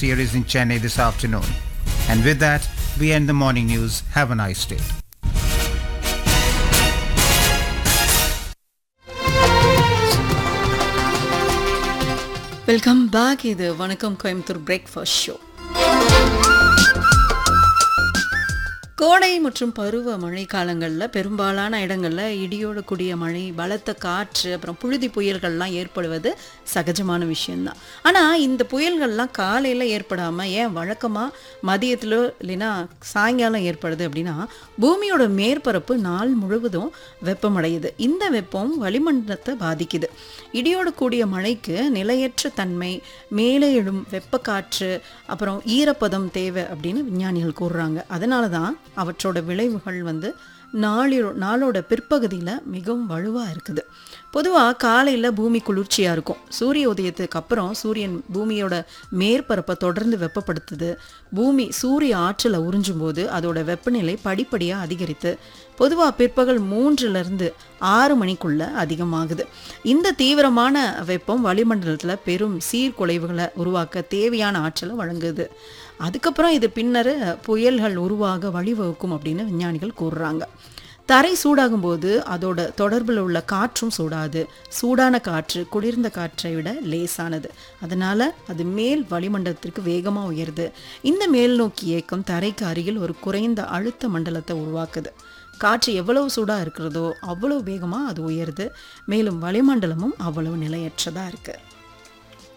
series in Chennai this afternoon. And with that, we end the morning news. Have a nice day. Welcome back இது வணக்கம் Coimbatore breakfast show கோடை மற்றும் பருவ மழை காலங்களில் பெரும்பாலான இடங்களில் இடியோடு கூடிய மழை பலத்த காற்று அப்புறம் புழுதி புயல்கள்லாம் ஏற்படுவது சகஜமான விஷயம்தான் ஆனால் இந்த புயல்கள்லாம் காலையில் ஏற்படாமல் ஏன் வழக்கமாக மதியத்திலோ இல்லைன்னா சாயங்காலம் ஏற்படுது அப்படின்னா பூமியோட மேற்பரப்பு நாள் முழுவதும் வெப்பமடையுது இந்த வெப்பம் வளிமண்டலத்தை பாதிக்குது இடியோடு கூடிய மழைக்கு நிலையற்ற தன்மை மேலே எழும் வெப்பக்காற்று அப்புறம் ஈரப்பதம் தேவை அப்படின்னு விஞ்ஞானிகள் கூறுறாங்க அதனால தான் அவற்றோட விளைவுகள் வந்து நாளிலோ நாளோட பிற்பகுதியில் மிகவும் வலுவாக இருக்குது பொதுவாக காலையில் பூமி குளிர்ச்சியாக இருக்கும் சூரிய உதயத்துக்கு அப்புறம் சூரியன் பூமியோட மேற்பரப்பை தொடர்ந்து வெப்பப்படுத்துது பூமி சூரிய ஆற்றலை உறிஞ்சும் போது அதோட வெப்பநிலை படிப்படியாக அதிகரித்து பொதுவாக பிற்பகல் மூன்றுலேருந்து ஆறு மணிக்குள்ள அதிகமாகுது இந்த தீவிரமான வெப்பம் வளிமண்டலத்தில் பெரும் சீர்குலைவுகளை உருவாக்க தேவையான ஆற்றலை வழங்குது அதுக்கப்புறம் இது பின்னர் புயல்கள் உருவாக வழிவகுக்கும் அப்படின்னு விஞ்ஞானிகள் கூறுறாங்க தரை சூடாகும் போது அதோட தொடர்பில் உள்ள காற்றும் சூடாது சூடான காற்று குளிர்ந்த காற்றை விட லேசானது அதனால அது மேல் வளிமண்டலத்திற்கு வேகமாக உயருது இந்த மேல் நோக்கி இயக்கம் தரைக்கு அருகில் ஒரு குறைந்த அழுத்த மண்டலத்தை உருவாக்குது காற்று எவ்வளவு சூடாக இருக்கிறதோ அவ்வளவு வேகமாக அது உயருது மேலும் வளிமண்டலமும் அவ்வளவு நிலையற்றதாக இருக்குது